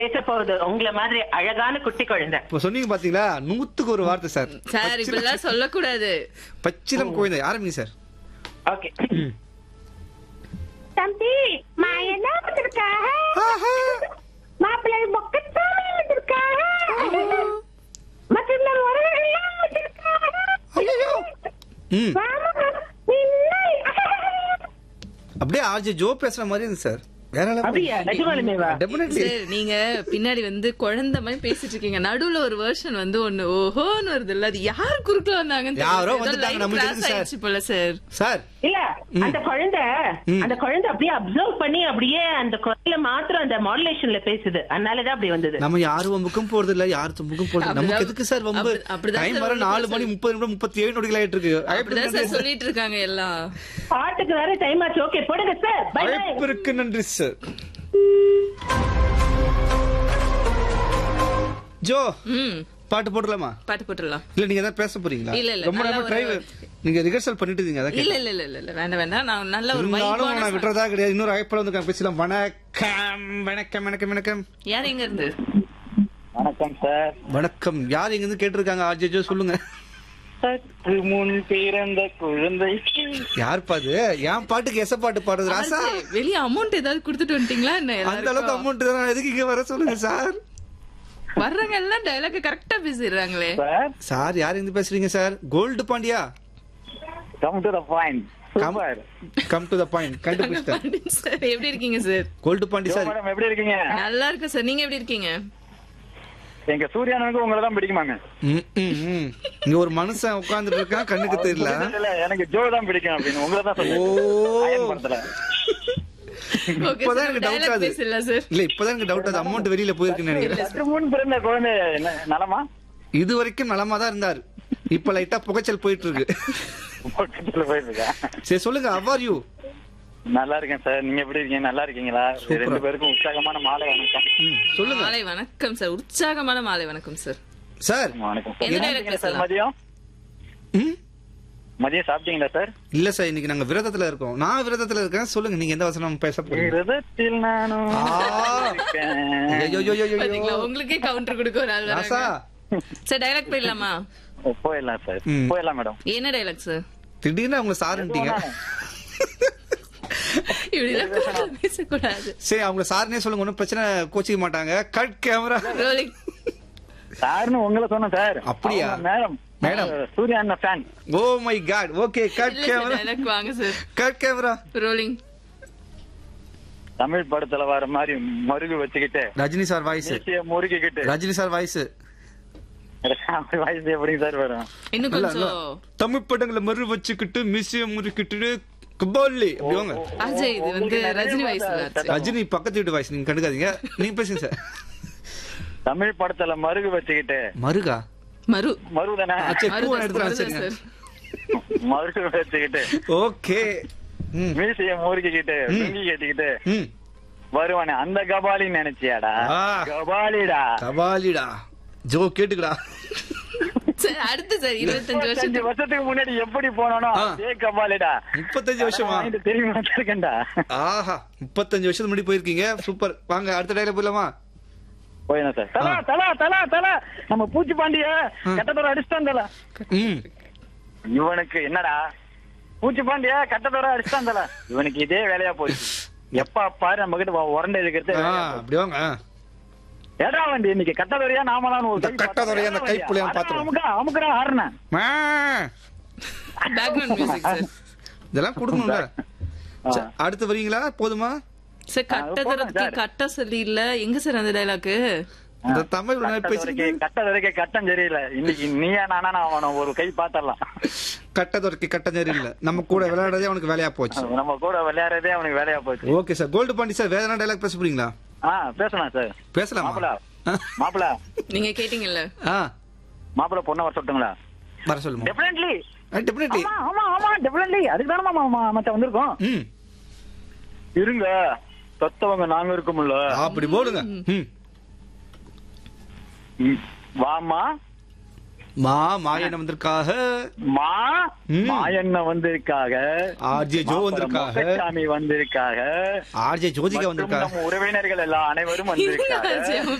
பேச போகுது உங்களை மாதிரி அழகான குட்டி குழந்தை இப்ப சொன்னீங்க பாத்தீங்களா நூத்துக்கு ஒரு வார்த்தை சார் சார் இப்படிலாம் சொல்லக்கூடாது பச்சிலம் குழந்தை ஆரம்பிங்க சார் ஓகே தம்பி நான் என்ன வந்திருக்காக மாப்பிள்ளை மொக்கத்தானே வந்திருக்காக மற்ற உறவுகள்லாம் வந்திருக்காக ம் வாமா, இல்லை. அப்படியே ஆர்ஜே ஜோ பேசுற மாதிரி இருக்கு சார் வேற அப்படியா நிஜமாலுமேவா டெபினெட்லி சார் நீங்க பின்னாடி வந்து குழந்தை மாதிரி பேசிட்டு இருக்கீங்க நடுவுல ஒரு வெர்ஷன் வந்து ஒண்ணு ஓஹோன்னு வருது இல்ல அது யார் குறுக்கல வந்தாங்கன்னு யாரோ தெரியல. ஏதோ வந்துட்டாங்க, line நம்மளுக்கு cross எதுக்கு சார்? ஆயிடுச்சு போல சார் சார் இல்ல அந்த குழந்தை ம். அந்த குழந்தை அப்படியே அப்சர்வ் பண்ணி அப்படியே அந்த குரல்ல மாத்திரம் அந்த மாடுலேஷன்ல பேசுது அதனாலதான் அப்படி வந்தது நம்ம யாரும் வம்புக்கும் போறது இல்ல யாரு தும்புக்கும் போறது இல்ல. நமக்கு அப்படிதான் எதுக்கு சார் வம்பு அப்படி- அப்படிதான் டைம் சார் வர வந்து நாலு சார். மணி முப்பது நிமிடம் முப்பத்தி ஏழு நொடிகள் ஆயிட்டு இருக்கு அப்படிதான் சார் சொல்லிட்டு இருக்காங்க எல்லாம் பாட்டுக்கு வேற டைம் ஆச்சு ஓகே போடுங்க சார் பை பை அழைப்பிற்கு நன்றி சார் ஜோ ம் பாட்டு போடலாமா பாட்டு போட்டுடலாம் இல்ல நீங்க ஏதாவது பேச போறீங்களா இல்ல, இல்ல, ரொம்ப நல்லா நேரம் ஒரு- டிரைவ் நீங்க ரிஹர்சல் பண்ணிட்டு இருக்கீங்க அதான் இல்ல கேட்டேன். இல்ல இல்ல இல்ல இல்ல வேண்டாம் வேண்டாம் நான் நல்ல ஒரு இருந்தாலும் வைபான நான் விட்டுறதா கிடையாது இன்னொரு அழைப்பில் வந்து பேசலாம் வணக்கம் வணக்கம் வணக்கம் வணக்கம் யார் எங்க இருந்து வணக்கம் சார் வணக்கம் யார் எங்க இருந்து கேட்டிருக்காங்க ஆர்ஜேஜோ சொல்லுங்க சற்று முன் பிறந்த குழந்தை யார் பாது என் பாட்டுக்கு எச பாட்டு பாடுறது ராசா ஆர்ஜே, வெளிய அமௌண்ட் ஏதாவது கொடுத்துட்டு வந்துட்டீங்களா என்ன அந்த அளவுக்கு எல்லாருக்கும்? அமௌண்ட் தான் எதுக்கு இங்க வர சொல்லுங்க சார் வர்றவங்க எல்லாம் டைலாக் கரெக்டா பேசிடுறாங்களே சார் சார் யார் இருந்து பேசுறீங்க சார் கோல்டு பாண்டியா come to the point come super come to the point கண்டுபிடிச்சிட்டேன் சார் எப்படி இருக்கீங்க sir gold Pandi sir madam எப்படி இருக்கீங்க நல்லா இருக்கு சார் நீங்க எப்படி இருக்கீங்க எங்க சூர்யானனுக்கு உங்களை தான் பிடிக்குமாங்க ம், ம், ம். இங்க ஒரு மனுஷன் உட்கார்ந்துட்டு இருக்கான் கண்ணுக்கு தெரியல இல்ல எனக்கு ஜோ தான் பிடிக்கும் அப்படின்னு உங்களை தான் ஓ சொல்லுங்க அயன் படத்துல ஓகே இப்பதான் சார் எனக்கு டவுட் டைலாக் ஆகுது பேசல சார் இல்ல இப்பதான் எனக்கு டவுட் ஆகுது அமௌண்ட் வெளியில போயிருக்குன்னு நினைக்கிறேன் சற்று முன் பிறந்த குழந்தை என்ன நலமா இது வரைக்கும் நலமா தான் இருந்தார் இப்ப லைட்டா புகைச்சல் போயிட்டு இருக்கு பக்கத்துல போயிருக்கா சரி சொல்லுங்க அவ்வார் யூ நல்லா இருக்கேன் சார் நீங்க எப்படி இருக்கீங்க நல்லா இருக்கீங்களா ரெண்டு பேருக்கும் உற்சாகமான மாலை வணக்கம் சொல்லுங்க மாலை வணக்கம் சார் உற்சாகமான மாலை வணக்கம் சார் சார் வணக்கம் எந்த என்ன dialogue சாப்பிட்டீங்க சார் பேசலாம்? மதியம் ம்? மதியம் சாப்பிட்டீங்களா சார் இல்ல சார் இன்னைக்கு நாங்க விரதத்துல இருக்கோம் நான் விரதத்துல இருக்கேன் சொல்லுங்க நீங்க எந்த வசனம் பேச போறீங்க விரதத்தில் நானும் ஆ. இருக்கேன். ஐயோ, ஐயோ, ஐயோ, ஐயோ. பாத்தீங்களா உங்களுக்கே கவுண்டர் கொடுக்க ஒரு ஆள் ராசா வராங்க சார் டைலாக் போயிடலாமா ஓ, போயிடலாம் சார் ம். போயிடலாம் மேடம் என்ன டைலாக் சார் திடீர்னு அவங்க சாருன்ட்டீங்க இப்படி எல்லாம் பேசக்கூடாது சரி அவங்க சாருனே சொல்லுங்க ஒன்றும் பிரச்சனை கோச்சிக்க மாட்டாங்க கட் கேமரா ரோலிங் சார்னு உங்களை சொன்னேன் சார் அப்படியா? அவங்க மேடம் மேடம். சூர்யா அண்ணா fan oh my God okay cut இல்ல சார் கேமரா டைலாக் வாங்க sir cut camera rolling Tamil படத்துல வர மாதிரி மருகு வச்சுக்கிட்டு ரஜினி சார் வாய்ஸ் மீசைய முறுக்கிக்கிட்டு ரஜினி சார் வாய்ஸ் வயசு எப்படிங்க சார் வரும் இன்னும் கொஞ்சம் தமிழ் படங்களை மறு வச்சுக்கிட்டு மியூசியம் முறுக்கிட்டு கபாலி அப்படி வாங்க அஜய் இது வந்து ரஜினி வயசுல ஆச்சு ரஜினி பக்கத்து வீட்டு வாய்ஸ் நீங்க கண்டுக்காதீங்க நீங்க பேசுங்க சார் தமிழ் படத்துல மருகு வச்சுக்கிட்டு மருகா மறு மருகு தானே ஆ, சரி பூ மருதாஸ், எடுத்துலாம் மருதாஸ் சரிங்க சார் மருகு வச்சுக்கிட்டு ஓகே ம் மீசைய முறுக்கிக்கிட்டு லுங்கி கட்டிக்கிட்டு ம் வருவானே அந்த கபாலின்னு நினைச்சியாடா ஆ. கபாலிடா கபாலிடா ஜோ கேட்டுக்கடா சார் அடுத்து சார் இருபத்தஞ்சு இருபத்தஞ்சு வருஷத்துக்கு வருஷத்துக்கு முன்னாடி எப்படி போனானோ ஆ. அதே கபாலிடா முப்பத்தஞ்சு வருஷமா வாங்கிட்டு திரும்பி வச்சிருக்கேன்டா ஆஹா முப்பத்தஞ்சு வருஷத்துக்கு முன்னாடி போயிருக்கீங்க சூப்பர் வாங்க அடுத்த டைல போயிடலாமா போயிடும் சார் தலா தலா தலா தலா நம்ம பூச்சி பாண்டிய கட்டத்தோட அடிச்சுட்டான் தலா ம் இவனுக்கு என்னடா பூச்சி பாண்டிய கட்டத்தோட அடிச்சுட்டான் தலா இவனுக்கு இதே வேலையா போச்சு எப்ப பாரு நம்ம கிட்ட உரண்டை இருக்கிறது ஆ அப்படி வாங்க ஆ. ஏடா வண்டி இன்னைக்கு கட்டதொரையா நாமலாம் ஒரு இந்த கை கட்டதொரையா, அந்த கைப்புள்ளையா பாத்துருவோம். அமுக்கா அமுக்குறா ஆறுன மா. பேக்ரவுண்ட் மியூசிக் சார் இதெல்லாம் கொடுக்கணும்ல சரி, அடுத்து வரீங்களா போதுமா சார் கட்ட போதும் தரத்துக்கு சார். கட்ட சொல்லி இல்ல எங்க சார் அந்த டைலாக்கு இந்த தமிழ் பேசிட்டு கட்டதொரைக்கு கட்டம் சரியில்ல இன்னைக்கு நீயா நானா நான் அவனை ஒரு கை பாத்திரலாம் கட்டதொரைக்கு கட்டஞ்சரி இல்ல நம்ம கூட விளையாடுறதே அவனுக்கு வேலையா போச்சு நம்ம கூட விளையாடுறதே அவனுக்கு வேலையா போச்சு okay sir gold Pandi sir வேற என்ன டைலாக் பேச போறீங்களா ஆ பேசலாம் சார் பேசலாமா மாப்பிள மாப்பிள நீங்க கேட்டீங்கல்ல ஆ மாப்பிள பொண்ணை வர சொல்லட்டுங்களா வர சொல்லுமா டெஃபினெட்லி டெபினெட்லி ஆமா ஆமா ஆமா டெஃபினெட்லி அதுக்கு தானே மாமா மச்சான் வந்திருக்கோம் ம் இருங்க தொத்தவங்க நாங்க இருக்கோம்ல அப்படி போடுங்க ம் ம், வாமா மா மாயன வந்திருக்காக மா ம். மாயண்ண வந்திருக்காக ஆர்ஜே ஜோ வந்திருக்காக சாமி வந்திருக்காக ஆர்ஜே ஜோதிகா மற்றும் வந்திருக்காக நம்ம உறவினர்கள் எல்லாம் அனைவரும் வந்திருக்காங்க இருங்க,